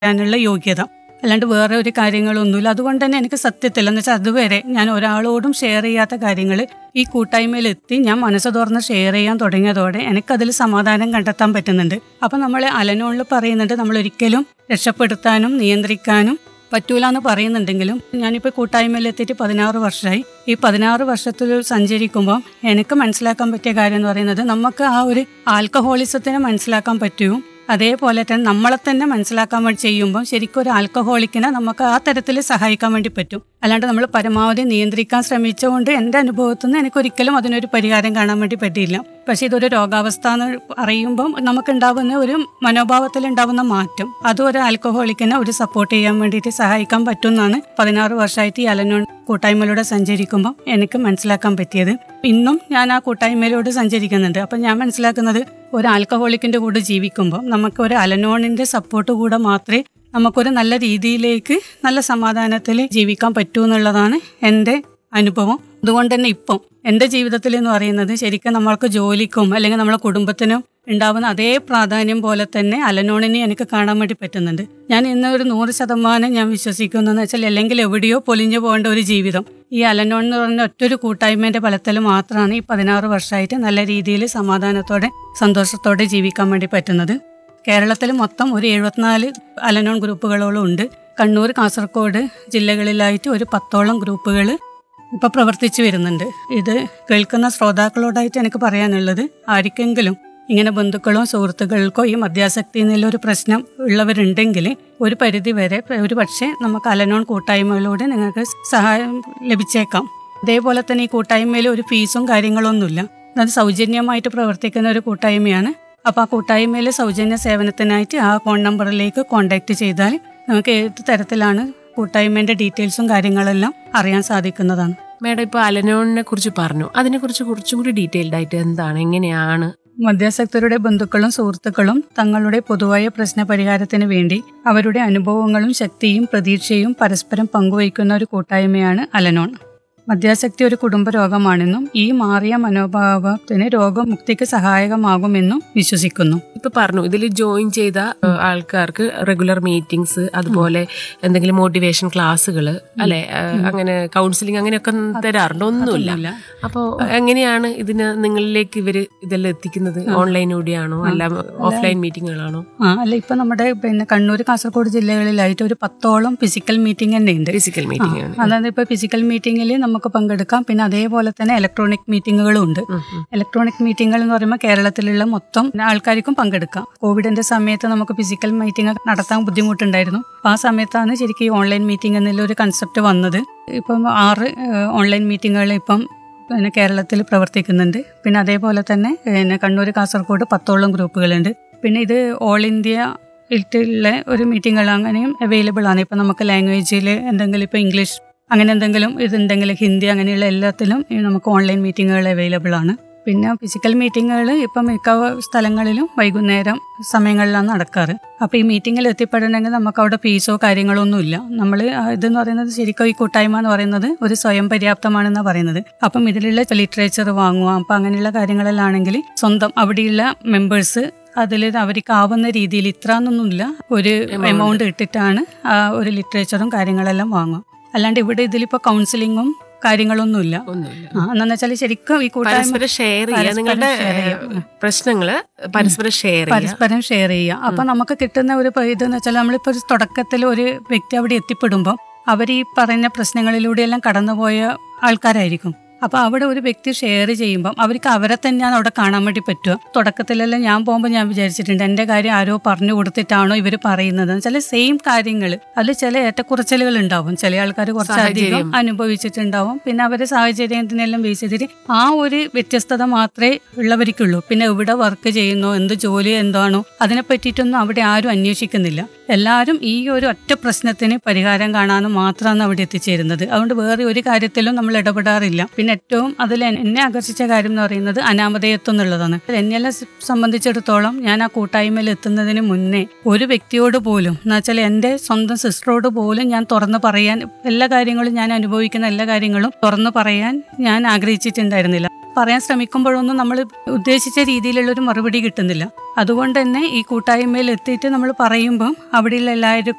പറയാനുള്ള യോഗ്യത അല്ലാണ്ട് വേറെ ഒരു കാര്യങ്ങളൊന്നുമില്ല അതുകൊണ്ട് തന്നെ എനിക്ക് സത്യത്തിൽ എന്ന് വെച്ചാൽ അതുവരെ ഞാൻ ഒരാളോടും ഷെയർ ചെയ്യാത്ത കാര്യങ്ങൾ ഈ കൂട്ടായ്മയിലെത്തി ഞാൻ മനസ്സ് തുറന്ന് ഷെയർ ചെയ്യാൻ തുടങ്ങിയതോടെ എനിക്കതിൽ സമാധാനം കണ്ടെത്താൻ പറ്റുന്നുണ്ട് അപ്പം നമ്മൾ അലനോളിൽ പറയുന്നുണ്ട് നമ്മൾ ഒരിക്കലും രക്ഷപ്പെടുത്താനും നിയന്ത്രിക്കാനും പറ്റൂല എന്ന് പറയുന്നുണ്ടെങ്കിലും ഞാനിപ്പോൾ കൂട്ടായ്മയിൽ എത്തിയിട്ട് പതിനാറ് വർഷമായി ഈ പതിനാറ് വർഷത്തിൽ സഞ്ചരിക്കുമ്പോൾ എനിക്ക് മനസ്സിലാക്കാൻ പറ്റിയ കാര്യം എന്ന് പറയുന്നത് നമുക്ക് ആ ഒരു ആൽക്കഹോളിസത്തിനെ മനസ്സിലാക്കാൻ പറ്റും അതേപോലെ തന്നെ നമ്മളെ തന്നെ മനസ്സിലാക്കാൻ വേണ്ടി ചെയ്യുമ്പോൾ ശരിക്കും ഒരു ആൽക്കഹോളിക്കിനെ നമുക്ക് ആ തരത്തിൽ സഹായിക്കാൻ വേണ്ടി പറ്റും അല്ലാണ്ട് നമ്മൾ പരമാവധി നിയന്ത്രിക്കാൻ ശ്രമിച്ചുകൊണ്ട് എൻ്റെ അനുഭവത്തിൽ നിന്ന് എനിക്കൊരിക്കലും അതിനൊരു പരിഹാരം കാണാൻ വേണ്ടി പറ്റിയില്ല പക്ഷേ ഇതൊരു രോഗാവസ്ഥ എന്ന് അറിയുമ്പം നമുക്കുണ്ടാവുന്ന ഒരു മനോഭാവത്തിൽ ഉണ്ടാവുന്ന മാറ്റം അതും ഒരു ആൽക്കഹോളിക്കിനെ ഒരു സപ്പോർട്ട് ചെയ്യാൻ വേണ്ടിയിട്ട് സഹായിക്കാൻ പറ്റുമെന്നാണ് പതിനാറ് വർഷമായിട്ട് ഈ അലനോൺ കൂട്ടായ്മയിലൂടെ സഞ്ചരിക്കുമ്പോൾ എനിക്ക് മനസ്സിലാക്കാൻ പറ്റിയത് ഇന്നും ഞാൻ ആ കൂട്ടായ്മയിലൂടെ സഞ്ചരിക്കുന്നുണ്ട് അപ്പം ഞാൻ മനസ്സിലാക്കുന്നത് ഒരു ആൽക്കഹോളിക്കിൻ്റെ കൂടെ ജീവിക്കുമ്പോൾ നമുക്ക് ഒരു അലനോണിൻ്റെ സപ്പോർട്ട് കൂടെ മാത്രമേ നമുക്കൊരു നല്ല രീതിയിലേക്ക് നല്ല സമാധാനത്തിൽ ജീവിക്കാൻ പറ്റൂ എന്നുള്ളതാണ് എൻ്റെ അനുഭവം അതുകൊണ്ട് തന്നെ ഇപ്പം എൻ്റെ ജീവിതത്തിൽ എന്ന് പറയുന്നത് ശരിക്കും നമ്മൾക്ക് ജോലിക്കും അല്ലെങ്കിൽ നമ്മളെ കുടുംബത്തിനും ഉണ്ടാവുന്ന അതേ പ്രാധാന്യം പോലെ തന്നെ അലനോണിനെ എനിക്ക് കാണാൻ വേണ്ടി പറ്റുന്നുണ്ട് ഞാൻ ഇന്ന് ഒരു നൂറ് ശതമാനം ഞാൻ വിശ്വസിക്കുന്നതെന്ന് വെച്ചാൽ അല്ലെങ്കിൽ എവിടെയോ പൊലിഞ്ഞു പോകേണ്ട ഒരു ജീവിതം ഈ അലനോൺ എന്ന് പറഞ്ഞ ഒറ്റൊരു കൂട്ടായ്മേൻ്റെ ഫലത്തിൽ മാത്രമാണ് ഈ പതിനാറ് വർഷമായിട്ട് നല്ല രീതിയിൽ സമാധാനത്തോടെ സന്തോഷത്തോടെ ജീവിക്കാൻ വേണ്ടി പറ്റുന്നത് കേരളത്തിൽ മൊത്തം ഒരു എഴുപത്തിനാല് അലനോൺ ഗ്രൂപ്പുകളോളം ഉണ്ട് കണ്ണൂർ കാസർഗോഡ് ജില്ലകളിലായിട്ട് ഒരു പത്തോളം ഗ്രൂപ്പുകൾ ഇപ്പോൾ പ്രവർത്തിച്ചു വരുന്നുണ്ട് ഇത് കേൾക്കുന്ന ശ്രോതാക്കളോടായിട്ട് എനിക്ക് പറയാനുള്ളത് ആർക്കെങ്കിലും ഇങ്ങനെ ബന്ധുക്കളോ സുഹൃത്തുക്കൾക്കോ ഈ മദ്യാസക്തി എന്നുള്ളൊരു പ്രശ്നം ഉള്ളവരുണ്ടെങ്കിൽ ഒരു പരിധി വരെ ഒരു പക്ഷേ നമുക്ക് അലനോൺ കൂട്ടായ്മയിലൂടെ നിങ്ങൾക്ക് സഹായം ലഭിച്ചേക്കാം അതേപോലെ തന്നെ ഈ കൂട്ടായ്മയിൽ ഒരു ഫീസും കാര്യങ്ങളൊന്നുമില്ല അത് സൗജന്യമായിട്ട് പ്രവർത്തിക്കുന്ന ഒരു കൂട്ടായ്മയാണ് അപ്പോൾ ആ കൂട്ടായ്മയിൽ സൗജന്യ സേവനത്തിനായിട്ട് ആ ഫോൺ നമ്പറിലേക്ക് കോൺടാക്റ്റ് ചെയ്താൽ നമുക്ക് ഏത് തരത്തിലാണ് കൂട്ടായ്മേൻ്റെ ഡീറ്റെയിൽസും കാര്യങ്ങളെല്ലാം അറിയാൻ സാധിക്കുന്നതാണ് മേഡം ഇപ്പൊ അലനോണിനെ കുറിച്ച് പറഞ്ഞു അതിനെ കുറിച്ച് കുറച്ചും കൂടി ഡീറ്റെയിൽഡ് ആയിട്ട് എന്താണ് എങ്ങനെയാണ് മദ്യാസക്തരുടെ ബന്ധുക്കളും സുഹൃത്തുക്കളും തങ്ങളുടെ പൊതുവായ പ്രശ്ന പരിഹാരത്തിന് വേണ്ടി അവരുടെ അനുഭവങ്ങളും ശക്തിയും പ്രതീക്ഷയും പരസ്പരം പങ്കുവയ്ക്കുന്ന ഒരു കൂട്ടായ്മയാണ് അലനോൺ മദ്യാസക്തി ഒരു കുടുംബ രോഗമാണെന്നും ഈ മാറിയ മനോഭാവത്തിന് രോഗമുക്തിക്ക് സഹായകമാകുമെന്നും വിശ്വസിക്കുന്നു ഇപ്പൊ പറഞ്ഞു ഇതിൽ ജോയിൻ ചെയ്ത ഏഹ്, ആൾക്കാർക്ക് റെഗുലർ മീറ്റിംഗ്സ് അതുപോലെ എന്തെങ്കിലും മോട്ടിവേഷൻ ക്ലാസ്സുകൾ അല്ലെ ഏഹ്, അങ്ങനെ കൗൺസിലിംഗ് അങ്ങനെയൊക്കെ തരാറുണ്ട് ഒന്നുമില്ല അപ്പോൾ എങ്ങനെയാണ് ഇതിന് നിങ്ങളിലേക്ക് ഇവര് ഇതെല്ലാം എത്തിക്കുന്നത് ഓൺലൈനിലൂടെയാണോ അല്ല ഓഫ്ലൈൻ മീറ്റിങ്ങുകളാണോ ആ അല്ല ഇപ്പൊ നമ്മുടെ പിന്നെ കണ്ണൂർ കാസർഗോഡ് ജില്ലകളിലായിട്ട് ഒരു പത്തോളം ഫിസിക്കൽ മീറ്റിംഗ് തന്നെ ഉണ്ട് ഫിസിക്കൽ മീറ്റിംഗ് ആണ് അതായത് ഇപ്പൊ ഫിസിക്കൽ മീറ്റിംഗിൽ നമുക്ക് പങ്കെടുക്കാം പിന്നെ അതേപോലെ തന്നെ ഇലക്ട്രോണിക് മീറ്റിങ്ങുകളും ഉണ്ട് ഉം, ഉം. ഇലക്ട്രോണിക് മീറ്റിംഗുകൾ എന്ന് പറയുമ്പോൾ കേരളത്തിലുള്ള മൊത്തം ആൾക്കാർക്കും പങ്കെടുക്കാം കോവിഡിന്റെ സമയത്ത് നമുക്ക് ഫിസിക്കൽ മീറ്റിംഗ് നടത്താൻ ബുദ്ധിമുട്ടുണ്ടായിരുന്നു അപ്പൊ ആ സമയത്താണ് ശരിക്കും ഈ ഓൺലൈൻ മീറ്റിംഗ് എന്നുള്ള ഒരു കൺസെപ്റ്റ് വന്നത് ഇപ്പം ആറ് ഏഹ്, ഓൺലൈൻ മീറ്റിങ്ങുകൾ ഇപ്പം പിന്നെ കേരളത്തിൽ പ്രവർത്തിക്കുന്നുണ്ട് പിന്നെ അതേപോലെ തന്നെ പിന്നെ കണ്ണൂർ കാസർഗോഡ് പത്തോളം ഗ്രൂപ്പുകളുണ്ട് പിന്നെ ഇത് ഓൾ ഇന്ത്യ ിലുള്ള ഒരു മീറ്റിങ്ങുകൾ അങ്ങനെയും അവൈലബിൾ ആണ് ഇപ്പം നമുക്ക് ലാംഗ്വേജിൽ എന്തെങ്കിലും ഇപ്പോൾ ഇംഗ്ലീഷ് അങ്ങനെ എന്തെങ്കിലും ഇതുണ്ടെങ്കിൽ ഹിന്ദി അങ്ങനെയുള്ള എല്ലാത്തിലും ഈ നമുക്ക് ഓൺലൈൻ മീറ്റിങ്ങുകൾ അവൈലബിൾ ആണ് പിന്നെ ഫിസിക്കൽ മീറ്റിങ്ങുകൾ ഇപ്പം മിക്ക സ്ഥലങ്ങളിലും വൈകുന്നേരം സമയങ്ങളിലാണ് നടക്കാറ് അപ്പോൾ ഈ മീറ്റിങ്ങിൽ എത്തിപ്പെടണമെങ്കിൽ നമുക്ക് അവിടെ ഫീസോ കാര്യങ്ങളോ ഒന്നുമില്ല നമ്മൾ ഇതെന്ന് പറയുന്നത് ശരിക്കും ഈ കൂട്ടായ്മ എന്ന് പറയുന്നത് ഒരു സ്വയം പര്യാപ്തമാണെന്നാണ് പറയുന്നത് അപ്പം ഇതിലുള്ള ലിറ്ററേച്ചർ വാങ്ങുക അപ്പം അങ്ങനെയുള്ള കാര്യങ്ങളെല്ലാം ആണെങ്കിൽ സ്വന്തം അവിടെയുള്ള മെമ്പേഴ്സ് അതിൽ അവർക്ക് ആവുന്ന രീതിയിൽ ഇത്ര എന്നൊന്നുമില്ല ഒരു എമൗണ്ട് ഇട്ടിട്ടാണ് ആ ഒരു ലിറ്ററേച്ചറും കാര്യങ്ങളെല്ലാം വാങ്ങുക അല്ലാണ്ട് ഇവിടെ ഇതിലിപ്പോൾ കൗൺസിലിങ്ങും കാര്യങ്ങളൊന്നുമില്ല ഒന്നുമില്ല ആ എന്നു വെച്ചാൽ ശരിക്കും ഈ കൂട്ടായ്മ പരസ്പരം ഷെയർ ചെയ്യുക പരസ്പരം നിങ്ങളുടെ share ചെയ്യാം. ഏഹ്, പ്രശ്നങ്ങള് പരസ്പരം ഷെയർ ചെയ്യുക പരസ്പരം ഷെയർ ചെയ്യുക അപ്പൊ നമുക്ക് കിട്ടുന്ന ഒരു പ- ഇതെന്ന് വെച്ചാൽ നമ്മളിപ്പോൾ ഒരു തുടക്കത്തിൽ ഒരു വ്യക്തി അവിടെ എത്തിപ്പെടുമ്പോൾ അവർ ഈ പറഞ്ഞ പ്രശ്നങ്ങളിലൂടെയെല്ലാം കടന്നുപോയ ആൾക്കാരായിരിക്കും അപ്പൊ അവിടെ ഒരു വ്യക്തി ഷെയർ ചെയ്യുമ്പം അവർക്ക് അവരെ തന്നെയാണ് അവിടെ കാണാൻ വേണ്ടി പറ്റുക തുടക്കത്തിലെല്ലാം ഞാൻ പോകുമ്പോൾ ഞാൻ വിചാരിച്ചിട്ടുണ്ട് എൻ്റെ കാര്യം ആരോ പറഞ്ഞു കൊടുത്തിട്ടാണോ ഇവർ പറയുന്നത് ചില സെയിം കാര്യങ്ങൾ അതിൽ ചില ഏറ്റക്കുറച്ചിലുകൾ ഉണ്ടാവും ചില ആൾക്കാർ കുറച്ചധികം സാഹചര്യം. അനുഭവിച്ചിട്ടുണ്ടാവും പിന്നെ അവരെ സാഹചര്യത്തിനെല്ലാം ബേസ് ചെയ്തിട്ട് ആ ഒരു വ്യത്യസ്തത മാത്രമേ ഉള്ളവർക്കുള്ളൂ പിന്നെ എവിടെ വർക്ക് ചെയ്യുന്നോ എന്ത് ജോലി എന്താണോ അതിനെ പറ്റിയിട്ടൊന്നും അവിടെ ആരും അന്വേഷിക്കുന്നില്ല എല്ലാവരും ഈ ഒരു ഒറ്റ പ്രശ്നത്തിന് പരിഹാരം കാണാൻ മാത്രമാണ് അവിടെ എത്തിച്ചേരുന്നത് അതുകൊണ്ട് വേറെ ഒരു കാര്യത്തിലും നമ്മൾ ഇടപെടാറില്ല പിന്നെ ഏറ്റവും അതിൽ എന്നെ ആകർഷിച്ച കാര്യം എന്ന് പറയുന്നത് അനാമധേയത്വം എന്നുള്ളതാണ് എന്നെല്ലാം സ് സംബന്ധിച്ചിടത്തോളം ഞാൻ ആ കൂട്ടായ്മയിൽ എത്തുന്നതിന് മുന്നേ ഒരു വ്യക്തിയോട് പോലും എന്ന് വെച്ചാൽ എൻ്റെ സ്വന്തം സിസ്റ്ററോട് പോലും ഞാൻ തുറന്ന് പറയാൻ എല്ലാ കാര്യങ്ങളും ഞാൻ അനുഭവിക്കുന്ന എല്ലാ കാര്യങ്ങളും തുറന്ന് പറയാൻ ഞാൻ ആഗ്രഹിച്ചിട്ടുണ്ടായിരുന്നില്ല പറയാൻ ശ്രമിക്കുമ്പോഴൊന്നും നമ്മൾ ഉദ്ദേശിച്ച രീതിയിലുള്ള ഒരു മറുപടി കിട്ടുന്നില്ല അതുകൊണ്ട് തന്നെ ഈ കൂട്ടായ്മയിൽ എത്തിയിട്ട് നമ്മൾ പറയുമ്പം അവിടെയുള്ള എല്ലാവർക്കും